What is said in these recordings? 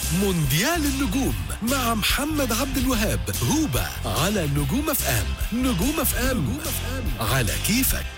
مونديال النجوم مع محمد عبد الوهاب هوبا على نجوم اف ام نجوم اف ام على كيفك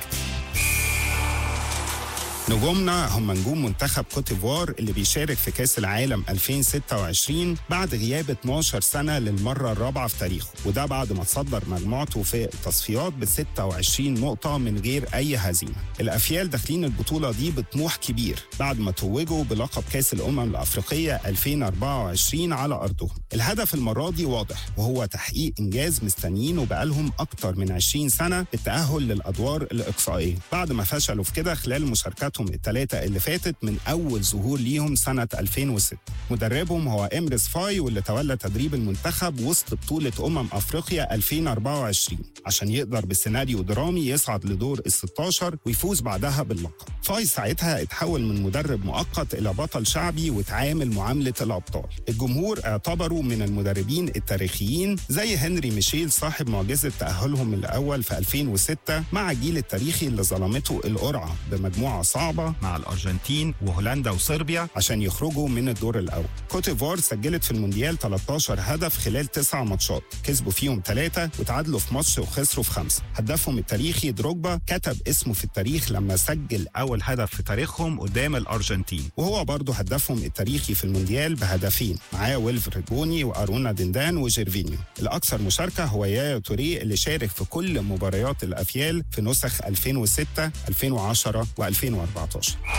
نجومنا هم نجوم منتخب كوتيفوار اللي بيشارك في كأس العالم 2026 بعد غياب 12 سنة للمرة الرابعة في تاريخه وده بعد ما تصدر مجموعته في التصفيات ب 26 نقطة من غير أي هزيمة الأفيال داخلين البطولة دي بطموح كبير بعد ما توجوا بلقب كأس الأمم الأفريقية 2024 على أرضهم الهدف المرة دي واضح وهو تحقيق إنجاز مستنيينه بقالهم أكتر من 20 سنة التأهل للأدوار الإقصائية بعد ما فشلوا في كده خلال مشاركاتهم الثلاثة اللي فاتت من أول ظهور ليهم سنة 2006 مدربهم هو إمرس فاي واللي تولى تدريب المنتخب وسط بطولة أمم أفريقيا 2024 عشان يقدر بسيناريو درامي يصعد لدور ال 16 ويفوز بعدها باللقب فاي ساعتها اتحول من مدرب مؤقت إلى بطل شعبي وتعامل معاملة الأبطال الجمهور اعتبروا من المدربين التاريخيين زي هنري ميشيل صاحب معجزة تأهلهم الأول في 2006 مع الجيل التاريخي اللي ظلمته القرعة بمجموعة صعبة مع الأرجنتين وهولندا وصربيا عشان يخرجوا من الدور الأول كوتيفوار سجلت في المونديال 13 هدف خلال 9 ماتشات كسبوا فيهم ثلاثة وتعادلوا في ماتش وخسروا في خمسة هدفهم التاريخي دروجبا كتب اسمه في التاريخ لما سجل أول هدف في تاريخهم قدام الأرجنتين وهو برضه هدفهم التاريخي في المونديال بهدفين معاه ويلف ريجوني وأرونا دندان وجيرفينيو الأكثر مشاركة هو يايا توريه اللي شارك في كل مباريات الأفيال في نسخ 2006 2010 و2014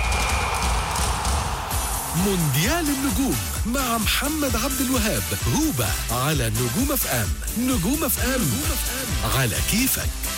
مونديال النجوم مع محمد عبد الوهاب هوبا على نجوم اف ام نجوم اف ام على كيفك